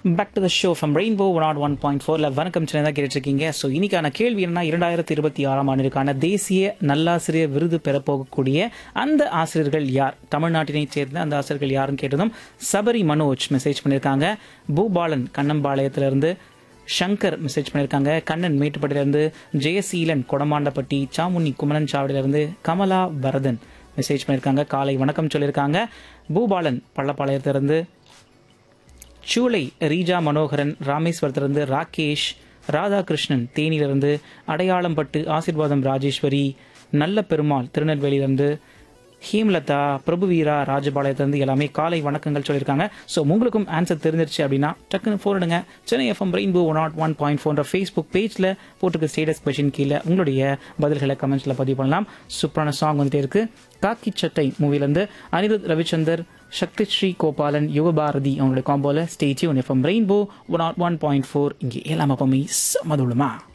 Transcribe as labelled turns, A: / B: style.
A: back to the show from Rainbow one nought one point ஃபோரில் வணக்கம் சின்ன தான் கேட்டுருக்கீங்க ஸோ இன்னைக்கான கேள்வி என்னன்னா இரண்டாயிரத்தி இருபத்தி ஆறாம் ஆண்டிற்கான தேசிய நல்லாசிரியர் விருது பெறப்போகக்கூடிய அந்த ஆசிரியர்கள் யார் தமிழ்நாட்டினைச் சேர்ந்த அந்த ஆசிரியர்கள் யாருன்னு கேட்டதும் சபரி மனோஜ் மெசேஜ் பண்ணியிருக்காங்க பூபாலன் கண்ணம்பாளையத்திலிருந்து சங்கர் மெசேஜ் பண்ணியிருக்காங்க கண்ணன் மேட்டுப்பட்டியிலிருந்து ஜெயசீலன் கொடமாண்டப்பட்டி சாமுனி குமரன் சாவடியிலிருந்து கமலா பரதன் மெசேஜ் பண்ணியிருக்காங்க காலை வணக்கம் சொல்லியிருக்காங்க பூபாலன் பள்ளப்பாளையத்திலிருந்து சூளை ரீஜா மனோகரன் ராமேஸ்வரத்திலிருந்து ராகேஷ் ராதாகிருஷ்ணன் தேனியிலிருந்து அடையாளம்பட்டு ஆசிர்வாதம் ராஜேஸ்வரி நல்ல பெருமாள் திருநெல்வேலியிலிருந்து ஹேம்லதா பிரபுவீரா ராஜபாளையத்திலிருந்து எல்லாமே காலை வணக்கங்கள் சொல்லியிருக்காங்க ஸோ உங்களுக்கும் ஆன்சர் தெரிஞ்சிருச்சு அப்படின்னா டக்குன்னு ஃபோன் எடுங்க Chennai FM Rainbow one nought one point ஃபோன்ற ஃபேஸ்புக் பேஜில் போட்டுக்க ஸ்டேட்டஸ் கொஷின் கீழே உங்களுடைய பதில்களை கமெண்ட்ஸில் பதிவு பண்ணலாம் சூப்பரான சாங் வந்துட்டே இருக்கு காக்கி சட்டை மூவிலேருந்து அனிருத் ரவிச்சந்தர் சக்தி ஸ்ரீ கோபாலன் யுகபாரதி அவங்களுடைய காம்போல ஸ்டேஜி one FM Rainbow one nought one point four இங்கே எல்லாமே எப்பவுமே சமதுளமா